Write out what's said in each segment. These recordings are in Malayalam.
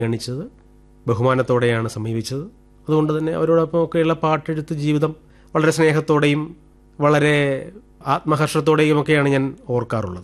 ഗണിച്ചത് ബഹുമാനത്തോടെയാണ് സമീപിച്ചത് അതുകൊണ്ട് തന്നെ അവരോടൊപ്പം ഒക്കെയുള്ള പാട്ടെഴുത്ത് ജീവിതം വളരെ സ്നേഹത്തോടെയും വളരെ ആത്മഹർഷത്തോടെയും ഒക്കെയാണ് ഞാൻ ഓർക്കാറുള്ളത്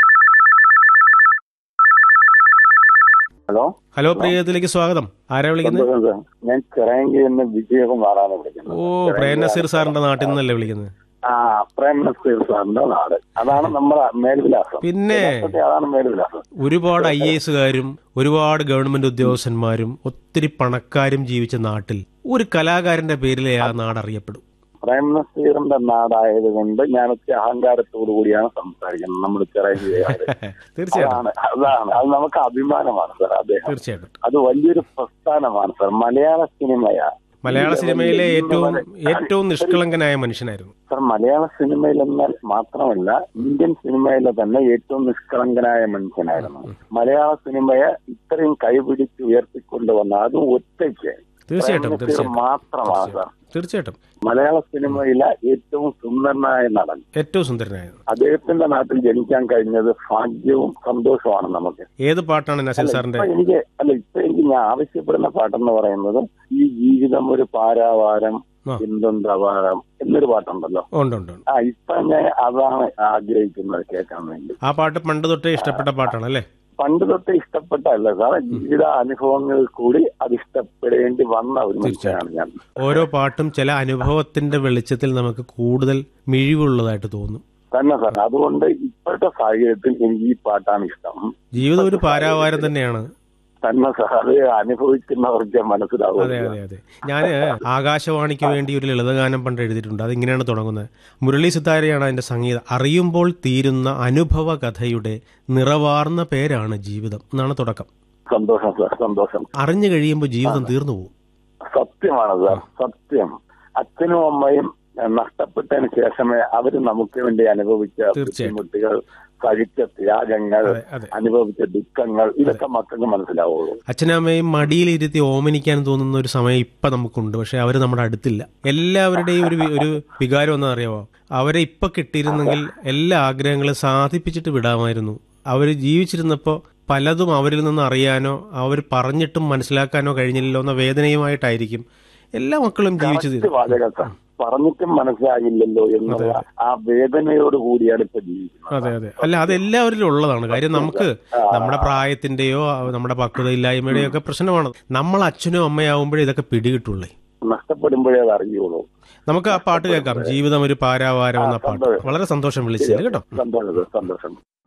ഹലോ ഹലോ പ്രിയത്തിലേക്ക് സ്വാഗതം ആരാ വിളിക്കുന്നത് സന്തോഷം സാർ ഞാൻ ചിറയങ്കിൽ നിന്ന് വിജയകുമാറാണ് വിളിക്കുന്നത് ഓ പ്രേം നസീർ സാറിന്റെ നാട്ടിൽ നിന്നല്ലേ വിളിക്കുന്നത് ആ പ്രേം നസീർ സാറിന്റെ നാട് അതാണ് നമ്മുടെ മേൽവിലാസം പിന്നെ യഥാർത്ഥത്തിൽ അതാണ് മേൽവിലാസം ഒരുപാട് ഐ എസുകാരും ഒരുപാട് ഗവൺമെന്റ് ഉദ്യോഗസ്ഥന്മാരും ഒത്തിരി പണക്കാരും ജീവിച്ച നാട്ടിൽ ഒരു കലാകാരന്റെ പേരിലെ ആ നാട് അറിയപ്പെടും പ്രേം നസീറിന്റെ നാടായതുകൊണ്ട് ഞാൻ ഒത്തിരി അഹങ്കാരത്തോടു കൂടിയാണ് സംസാരിക്കുന്നത് നമ്മുടെ ചിറയങ്കിലുകാര് തീർച്ചയായിട്ടും അതാണ് അതാണ് അത് നമുക്ക് അഭിമാനമാണ് സാർ അദ്ദേഹം തീർച്ചയായിട്ടും അത് വലിയൊരു പ്രസ്ഥാനമാണ് സാർ മലയാള സിനിമയാ മലയാള സിനിമയിലെ ഏറ്റവും ഏറ്റവും നിഷ്കളങ്കനായ മനുഷ്യനായിരുന്നു സാർ മലയാള സിനിമയിൽ എന്നാൽ മാത്രമല്ല ഇന്ത്യൻ സിനിമയിലെ തന്നെ ഏറ്റവും നിഷ്കളങ്കനായ മനുഷ്യനായിരുന്നു മലയാള സിനിമയെ ഇത്രയും കൈപിടിച്ച് ഉയർത്തിക്കൊണ്ടുവന്ന അതും ഒറ്റയ്ക്ക് തീർച്ചയായിട്ടും പ്രേം നസീർ തീർച്ചയായിട്ടും മാത്രമാണ് സാർ തീർച്ചയായിട്ടും മലയാള സിനിമയിലെ ഏറ്റവും സുന്ദരനായ നടൻ ഏറ്റവും സുന്ദരനായത് അദ്ദേഹത്തിന്റെ നാട്ടിൽ ജനിക്കാൻ കഴിഞ്ഞത് ഭാഗ്യവും സന്തോഷമാണ് നമുക്ക് ഏത് പാട്ടാണ് നസീർ സാറിന്റെ ഇപ്പൊ എനിക്ക് അല്ല ഇപ്പൊ എനിക്ക് ഞാൻ ആവശ്യപ്പെടുന്ന പാട്ടെന്ന് പറയുന്നത് ഈ ജീവിതം ഒരു പാരാവാരം ആ. എന്തുണ്ടവാരം എന്നൊരു പാട്ടുണ്ടല്ലോ ഉണ്ട് ഉണ്ട് ഉണ്ട്. ആ ഇപ്പൊ ഞാൻ അതാണ് ആഗ്രഹിക്കുന്നത് കേൾക്കാൻ വേണ്ടി ആ പാട്ട് പണ്ട് തൊട്ടേ ഇഷ്ടപ്പെട്ട പാട്ടാണ് അല്ലേ പണ്ട് തൊട്ട് ഇഷ്ടപ്പെട്ടല്ല സാറേ ജീവിത അനുഭവങ്ങളിൽ കൂടി അത് ഇഷ്ടപ്പെടേണ്ടി വന്ന ഒരു മനുഷ്യനാണ് ഞാൻ ഓരോ പാട്ടും ചില അനുഭവത്തിന്റെ വെളിച്ചത്തിൽ നമുക്ക് കൂടുതൽ മിഴിവുള്ളതായിട്ട് തോന്നും തന്നെ സാർ അതുകൊണ്ട് ഇപ്പോഴത്തെ സാഹചര്യത്തിൽ എനിക്ക് ഈ പാട്ടാണ് ഇഷ്ടം ജീവിതം ഒരു പാരാവാരം തന്നെയാണ് തന്നെ സാർ അത് അനുഭവിക്കുന്നവർക്ക് മനസ്സിലാവും അതെ അതെ അതെ ഞാൻ ആകാശവാണിക്ക് വേണ്ടി ഒരു ലളിതഗാനം പണ്ട് എഴുതിയിട്ടുണ്ട് അതിങ്ങനെയാണ് തുടങ്ങുന്നത് മുരളി സിത്താരയാണ് അതിന്റെ സംഗീതം അറിയുമ്പോൾ തീരുന്ന അനുഭവ കഥയുടെ നിറവാർന്ന പേരാണ് ജീവിതം എന്നാണ് തുടക്കം സന്തോഷം സാർ സന്തോഷം അറിഞ്ഞു കഴിയുമ്പോൾ ജീവിതം തീർന്നു പോകും സത്യമാണ് സാർ സത്യം അച്ഛനും അമ്മയും ഏഹ്, നഷ്ടപ്പെട്ടതിന് ശേഷമേ അവര് നമുക്ക് വേണ്ടി അനുഭവിച്ച തീർച്ചയായിട്ടും. ബുദ്ധിമുട്ടുകൾ സഹിച്ച ത്യാഗങ്ങൾ അതെ അതെ അനുഭവിച്ച ദുഃഖങ്ങൾ ഇതൊക്കെ മക്കൾക്ക് മനസ്സിലാവുള്ളൂ അച്ഛനമ്മയും മടിയിലിരുത്തി ഓമനിക്കാൻ തോന്നുന്ന ഒരു സമയം ഇപ്പൊ നമുക്കുണ്ട് പക്ഷെ അവർ നമ്മുടെ അടുത്തില്ല എല്ലാവരുടെയും ഒരു വി- ഒരു വികാരം എന്താ അറിയാമോ അവരെ ഇപ്പൊ കിട്ടിയിരുന്നെങ്കിൽ എല്ലാ ആഗ്രഹങ്ങളും സാധിപ്പിച്ചിട്ട് വിടാമായിരുന്നു അവർ ജീവിച്ചിരുന്നപ്പോൾ പലതും അവരിൽ നിന്ന് അറിയാനോ അവർ പറഞ്ഞിട്ടും മനസ്സിലാക്കാനോ കഴിഞ്ഞില്ലല്ലോ എന്ന വേദനയുമായിട്ടായിരിക്കും എല്ലാ മക്കളും ജീവിച്ചു ഇത് തീരും വാചകം സാർ പറഞ്ഞിട്ടും മനസ്സിലാകില്ലല്ലോ എന്നുള്ള ആ വേദനയോട് കൂടിയാണ് ഇപ്പൊ ജീവിക്കുന്നത് അതെ അതെ അല്ല അത് എല്ലാവരിലും ഉള്ളതാണ് കാര്യം നമുക്ക് നമ്മുടെ പ്രായത്തിന്റെയോ നമ്മുടെ പക്വതയില്ലായ്മയുടെയോ ഒക്കെ പ്രശ്നമാണ് നമ്മൾ അച്ഛനോ അമ്മയാവുമ്പോഴേ ഇതൊക്കെ പിടികിട്ടുള്ളേ നഷ്ടപ്പെടുമ്പോഴേ അത് അറിയുള്ളൂ നമുക്ക് ആ പാട്ട് കേൾക്കാം ജീവിതം ഒരു പാരാവാരം എന്ന പാട്ട് വളരെ സന്തോഷം വിളിച്ചത് കേട്ടോ സന്തോഷം സാർ, സന്തോഷം